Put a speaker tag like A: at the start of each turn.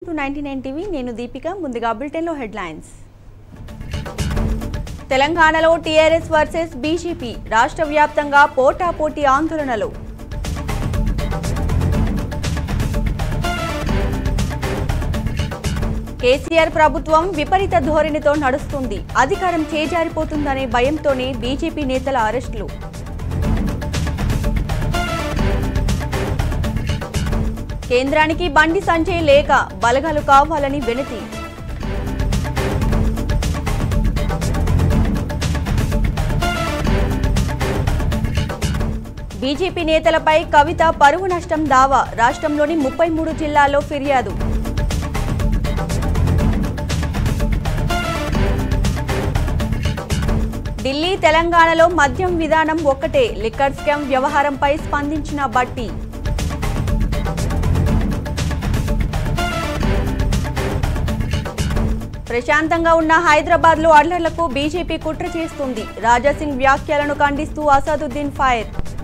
A: to ninety nine TV నేను దీపిక ముందుగా బులెటిన్లో హెడ్లైన్స్ తెలంగాణలో టీఆర్ఎస్ వర్సెస్ బీజేపీ రాష్ట్ర వ్యాప్తంగా పోటాపోటీ ఆందోళనలు కేసీఆర్ ప్రభుత్వం విపరీత ధోరణితో నడుస్తుంది అధికారం చేజారిపోతుందనే భయంతోనే బీజేపీ నేతల అరెస్టులు కేంద్రానికి బండి సంజయ్ లేక బలగాలు కావాలని వినతి బీజేపీ నేతలపై కవిత పరువు నష్టం దావా రాష్ట్రంలోని ముప్పై మూడు జిల్లాల్లో ఫిర్యాదు ఢిల్లీ తెలంగాణలో మద్యం విధానం ఒక్కటే లిక్కర్ స్కామ్ వ్యవహారంపై స్పందించిన బట్టి ప్రశాంతంగా ఉన్న హైదరాబాద్ లో అల్లర్లకు బీజేపీ కుట్ర చేస్తుంది రాజాసింగ్ వ్యాఖ్యలను ఖండిస్తూ అసదుద్దీన్ ఫైర్